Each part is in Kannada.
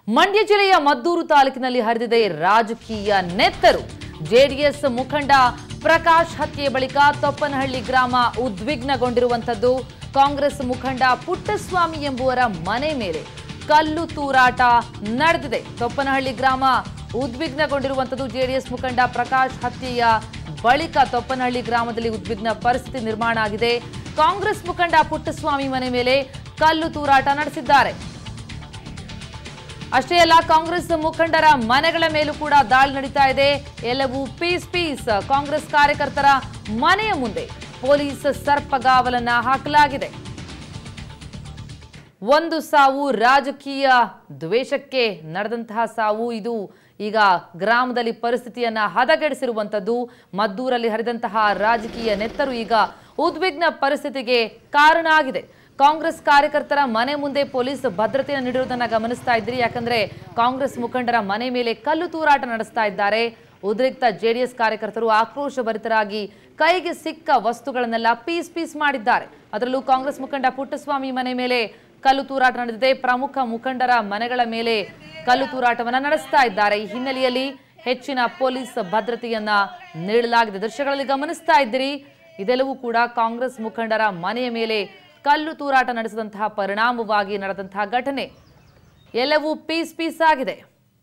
ಮಂಡ್ಯ ಜಿಲ್ಲೆಯ ಮದ್ದೂರು ತಾಲೂಕಿನಲ್ಲಿ ಹರಿದಿದೆ ರಾಜಕೀಯ ನೆತ್ತರು ಜೆಡಿಎಸ್ ಮುಖಂಡ ಪ್ರಕಾಶ್ ಹತ್ಯೆ ಬಳಿಕ ತೊಪ್ಪನಹಳ್ಳಿ ಗ್ರಾಮ ಉದ್ವಿಗ್ನಗೊಂಡಿರುವಂತದ್ದು ಕಾಂಗ್ರೆಸ್ ಮುಖಂಡ ಪುಟ್ಟಸ್ವಾಮಿ ಎಂಬುವರ ಮನೆ ಮೇಲೆ ಕಲ್ಲು ತೂರಾಟ ನಡೆದಿದೆ ತೊಪ್ಪನಹಳ್ಳಿ ಗ್ರಾಮ ಉದ್ವಿಗ್ನಗೊಂಡಿರುವಂತದ್ದು ಜೆಡಿಎಸ್ ಮುಖಂಡ ಪ್ರಕಾಶ್ ಹತ್ಯೆಯ ಬಳಿಕ ತೊಪ್ಪನಹಳ್ಳಿ ಗ್ರಾಮದಲ್ಲಿ ಉದ್ವಿಗ್ನ ಪರಿಸ್ಥಿತಿ ನಿರ್ಮಾಣ ಆಗಿದೆ ಕಾಂಗ್ರೆಸ್ ಮುಖಂಡ ಪುಟ್ಟಸ್ವಾಮಿ ಮನೆ ಮೇಲೆ ಕಲ್ಲು ತೂರಾಟ ನಡೆಸಿದ್ದಾರೆ ಅಷ್ಟೇ ಅಲ್ಲ ಕಾಂಗ್ರೆಸ್ ಮುಖಂಡರ ಮನೆಗಳ ಮೇಲೂ ಕೂಡ ದಾಳಿ ನಡೀತಾ ಇದೆ ಎಲ್ಲವೂ ಪೀಸ್ ಪೀಸ್ ಕಾಂಗ್ರೆಸ್ ಕಾರ್ಯಕರ್ತರ ಮನೆಯ ಮುಂದೆ ಪೊಲೀಸ್ ಸರ್ಪಗಾವಲನ್ನ ಹಾಕಲಾಗಿದೆ ಒಂದು ಸಾವು ರಾಜಕೀಯ ದ್ವೇಷಕ್ಕೆ ನಡೆದಂತಹ ಸಾವು ಇದು ಈಗ ಗ್ರಾಮದಲ್ಲಿ ಪರಿಸ್ಥಿತಿಯನ್ನ ಹದಗೆಡಿಸಿರುವಂಥದ್ದು ಮದ್ದೂರಲ್ಲಿ ಹರಿದಂತಹ ರಾಜಕೀಯ ನೆತ್ತರು ಈಗ ಉದ್ವಿಗ್ನ ಪರಿಸ್ಥಿತಿಗೆ ಕಾರಣ ಆಗಿದೆ ಕಾಂಗ್ರೆಸ್ ಕಾರ್ಯಕರ್ತರ ಮನೆ ಮುಂದೆ ಪೊಲೀಸ್ ಭದ್ರತೆಯನ್ನು ನೀಡಿರುವುದನ್ನು ಗಮನಿಸ್ತಾ ಇದ್ರಿ ಯಾಕಂದ್ರೆ ಕಾಂಗ್ರೆಸ್ ಮುಖಂಡರ ಮನೆ ಮೇಲೆ ಕಲ್ಲು ತೂರಾಟ ನಡೆಸ್ತಾ ಇದ್ದಾರೆ ಉದ್ರಿಕ್ತ ಜೆಡಿಎಸ್ ಕಾರ್ಯಕರ್ತರು ಆಕ್ರೋಶಭರಿತರಾಗಿ ಕೈಗೆ ಸಿಕ್ಕ ವಸ್ತುಗಳನ್ನೆಲ್ಲ ಪೀಸ್ ಪೀಸ್ ಮಾಡಿದ್ದಾರೆ ಅದರಲ್ಲೂ ಕಾಂಗ್ರೆಸ್ ಮುಖಂಡ ಪುಟ್ಟಸ್ವಾಮಿ ಮನೆ ಮೇಲೆ ಕಲ್ಲು ತೂರಾಟ ನಡೆದಿದೆ ಪ್ರಮುಖ ಮುಖಂಡರ ಮನೆಗಳ ಮೇಲೆ ಕಲ್ಲು ತೂರಾಟವನ್ನ ನಡೆಸ್ತಾ ಇದ್ದಾರೆ ಈ ಹಿನ್ನೆಲೆಯಲ್ಲಿ ಹೆಚ್ಚಿನ ಪೊಲೀಸ್ ಭದ್ರತೆಯನ್ನ ನೀಡಲಾಗಿದೆ ದೃಶ್ಯಗಳಲ್ಲಿ ಗಮನಿಸ್ತಾ ಇದ್ದೀರಿ ಇದೆಲ್ಲವೂ ಕೂಡ ಕಾಂಗ್ರೆಸ್ ಮುಖಂಡರ ಮನೆಯ ಮೇಲೆ ಕಲ್ಲು ತೂರಾಟ ನಡೆಸಿದಂತಹ ಪರಿಣಾಮವಾಗಿ ನಡೆದಂತಹ ಘಟನೆ ಎಲ್ಲವೂ ಪೀಸ್ ಪೀಸ್ ಆಗಿದೆ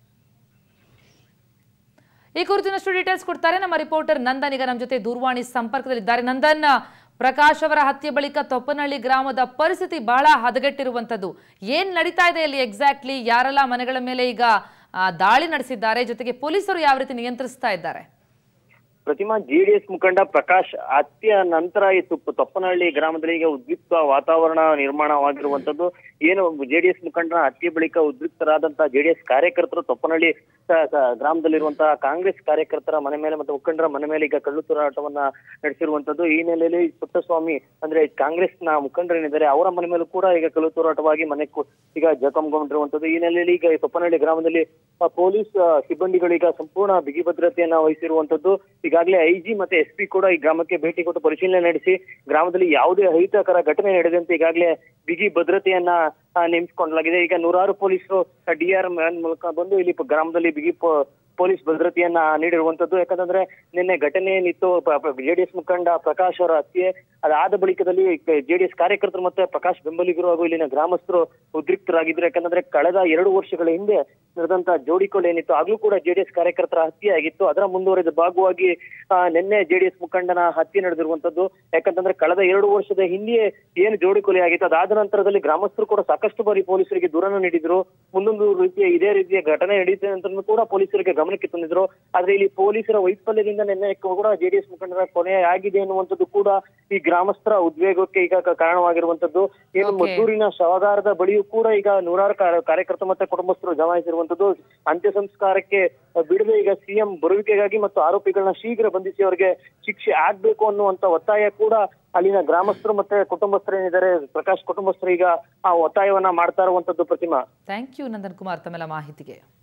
ಈ ಕುರಿತಿನಷ್ಟು ಡೀಟೇಲ್ಸ್ ಕೊಡ್ತಾರೆ ನಮ್ಮ ರಿಪೋರ್ಟರ್ ನಂದನ್ ಈಗ ನಮ್ಮ ಜೊತೆ ದೂರವಾಣಿ ಸಂಪರ್ಕದಲ್ಲಿದ್ದಾರೆ ನಂದನ್ ಪ್ರಕಾಶ್ ಅವರ ಹತ್ಯೆ ಬಳಿಕ ತೊಪ್ಪನಹಳ್ಳಿ ಗ್ರಾಮದ ಪರಿಸ್ಥಿತಿ ಬಹಳ ಹದಗೆಟ್ಟಿರುವಂತದ್ದು ಏನ್ ನಡೀತಾ ಇದೆ ಅಲ್ಲಿ ಎಕ್ಸಾಕ್ಟ್ಲಿ ಯಾರೆಲ್ಲ ಮನೆಗಳ ಮೇಲೆ ಈಗ ಆ, ದಾಳಿ ನಡೆಸಿದ್ದಾರೆ ಜೊತೆಗೆ ಪೊಲೀಸರು ಯಾವ ರೀತಿ ನಿಯಂತ್ರಿಸ್ತಾ ಇದ್ದಾರೆ ಪ್ರತಿಮಾ ಜೆಡಿಎಸ್ ಮುಖಂಡ ಪ್ರಕಾಶ್ ಹತ್ಯೆಯ ನಂತರ ಈ ತುಪ್ಪ ತೊಪ್ಪನಹಳ್ಳಿ ಗ್ರಾಮದಲ್ಲಿ ಈಗ ಉದ್ರಿಕ್ತ ವಾತಾವರಣ ನಿರ್ಮಾಣವಾಗಿರುವಂತದ್ದು ಏನು ಜೆಡಿಎಸ್ ಮುಖಂಡನ ಹತ್ಯೆ ಬಳಿಕ ಉದ್ರಿಕ್ತರಾದಂತಹ ಜೆಡಿಎಸ್ ಕಾರ್ಯಕರ್ತರು ತೊಪ್ಪನಹಳ್ಳಿ ಸ- ಸ- ಗ್ರಾಮದಲ್ಲಿರುವಂತಹ ಕಾಂಗ್ರೆಸ್ ಕಾರ್ಯಕರ್ತರ ಮನೆ ಮೇಲೆ ಮತ್ತು ಮುಖಂಡರ ಮನೆ ಮೇಲೆ ಈಗ ಕಳ್ಳು ತೂರಾಟವನ್ನ ನಡೆಸಿರುವಂತದ್ದು ಈ ಹಿನ್ನೆಲೆಯಲ್ಲಿ ಪುಟ್ಟಸ್ವಾಮಿ ಅಂದ್ರೆ ಕಾಂಗ್ರೆಸ್ನ ಮುಖಂಡರೇನಿದ್ದಾರೆ ಅವರ ಮನೆ ಮೇಲೂ ಕೂಡ ಈಗ ಕಲ್ಲು ತೂರಾಟವಾಗಿ ಮನೆ ಕು- ಈಗ ಜಖಂಗೊಂಡಿರುವಂತದ್ದು ಈ ಹಿನ್ನೆಲೆಯಲ್ಲಿ ಈಗ ಈ ತೊಪ್ಪನಹಳ್ಳಿ ಗ್ರಾಮದಲ್ಲಿ ಆ, ಪೊಲೀಸ್ ಆ, ಸಿಬ್ಬಂದಿಗಳೀಗ ಸಂಪೂರ್ಣ ಬಿಗಿ ಭದ್ರತೆಯನ್ನ ವಹಿಸಿರುವಂತದ್ದು ಈಗಾಗಲೇ ಐಜಿ ಮತ್ತೆ ಎಸ್ ಪಿ ಕೂಡ ಈ ಗ್ರಾಮಕ್ಕೆ ಭೇಟಿ ಕೊಟ್ಟು ಪರಿಶೀಲನೆ ನಡೆಸಿ ಗ್ರಾಮದಲ್ಲಿ ಯಾವುದೇ ಅಹಿತಕರ ಘಟನೆ ನಡೆದಂತೆ ಈಗಾಗಲೇ ಬಿಗಿ ಭದ್ರತೆಯನ್ನ ಆ, ನೇಮಿಸಿಕೊಳ್ಳಲಾಗಿದೆ ಈಗ ನೂರಾರು ಪೊಲೀಸರು ಡಿಆರ್ ಮೂಲಕ ಬಂದು ಇಲ್ಲಿ ಪ- ಗ್ರಾಮದಲ್ಲಿ ಬಿಗಿ ಪೊ- ಪೊಲೀಸ್ ಭದ್ರತೆಯನ್ನ ನೀಡಿರುವಂತದ್ದು ಯಾಕಂತಂದ್ರೆ ನಿನ್ನೆ ಘಟನೆ ಏನಿತ್ತು ಜೆಡಿಎಸ್ ಮುಖಂಡ ಪ್ರಕಾಶ್ ಅವರ ಹತ್ಯೆ ಅದಾದ ಬಳಿಕದಲ್ಲಿ ಜೆಡಿಎಸ್ ಕಾರ್ಯಕರ್ತರು ಮತ್ತೆ ಪ್ರಕಾಶ್ ಬೆಂಬಲಿಗರು ಹಾಗೂ ಇಲ್ಲಿನ ಗ್ರಾಮಸ್ಥರು ಉದ್ರಿಕ್ತರಾಗಿದ್ರು ಯಾಕಂದ್ರೆ ಕಳೆದ ಎರಡು ವರ್ಷಗಳ ಹಿಂದೆ ನಡೆದಂತ ಜೋಡಿಕೊಳ್ಳೆ ಏನಿತ್ತು ಆಗ್ಲೂ ಕೂಡ ಜೆಡಿಎಸ್ ಕಾರ್ಯಕರ್ತರ ಹತ್ಯೆ ಆಗಿತ್ತು ಅದರ ಮುಂದುವರೆದ ಭಾಗವಾಗಿ ಆ, ನಿನ್ನೆ ಜೆಡಿಎಸ್ ಮುಖಂಡನ ಹತ್ಯೆ ನಡೆದಿರುವಂತದ್ದು ಯಾಕಂತಂದ್ರೆ ಕಳೆದ ಎರಡು ವರ್ಷದ ಹಿಂದೆಯೇ ಏನು ಜೋಡಿಕೊಲೆ ಆಗಿತ್ತು ಅದಾದ ನಂತರದಲ್ಲಿ ಗ್ರಾಮಸ್ಥರು ಕೂಡ ಸಾಕಷ್ಟು ಬಾರಿ ಪೊಲೀಸರಿಗೆ ದೂರನ್ನು ನೀಡಿದ್ರು ಮುಂದೊಂದು ರೀತಿಯ ಇದೇ ರೀತಿಯ ಘಟನೆ ನಡೆಯುತ್ತೆ ಅಂತ ಕೂಡ ಪೊಲೀಸರಿಗೆ ಗಮನಕ್ಕೆ ತಂದಿದ್ರು ಆದ್ರೆ ಇಲ್ಲಿ ಪೊಲೀಸರ ವೈಫಲ್ಯದಿಂದ ನಿನ್ನೆ ಕೂಡ ಜೆಡಿಎಸ್ ಮುಖಂಡರ ಕೊನೆ ಆಗಿದೆ ಎನ್ನುವಂಥದ್ದು ಕೂಡ ಈ ಗ್ರಾಮಸ್ಥರ ಉದ್ವೇಗಕ್ಕೆ ಈಗ ಕ- ಕಾರಣವಾಗಿರುವಂತದ್ದು ಏನು Okay. ಮದ್ದೂರಿನ ಶವಗಾರದ ಬಳಿಯೂ ಕೂಡ ಈಗ ನೂರಾರು ಕಾರ್ಯ- ಕಾರ್ಯಕರ್ತರು ಮತ್ತೆ ಕುಟುಂಬಸ್ಥರು ಜಮಾಯಿಸಿರುವಂತದ್ದು ಅಂತ್ಯ ಸಂಸ್ಕಾರಕ್ಕೆ ಬಿಡದೆ ಈಗ ಸಿಎಂ ಬರುವಿಕೆಗಾಗಿ ಮತ್ತು ಆರೋಪಿಗಳನ್ನ ಶೀಘ್ರ ಬಂಧಿಸಿ ಅವರಿಗೆ ಶಿಕ್ಷೆ ಆಗ್ಬೇಕು ಅನ್ನುವಂತ ಒತ್ತಾಯ ಕೂಡ ಅಲ್ಲಿನ ಗ್ರಾಮಸ್ಥರು ಮತ್ತೆ ಕುಟುಂಬಸ್ಥರು ಏನಿದ್ದಾರೆ ಪ್ರಕಾಶ್ ಕುಟುಂಬಸ್ಥರು ಈಗ ಆ ಒತ್ತಾಯವನ್ನ ಮಾಡ್ತಾ ಇರುವಂತದ್ದು ಪ್ರತಿಮಾ ಥ್ಯಾಂಕ್ ಯು ನಂದನ್ ಕುಮಾರ್ ತಮ್ಮೆಲ್ಲ ಮಾಹಿತಿಗೆ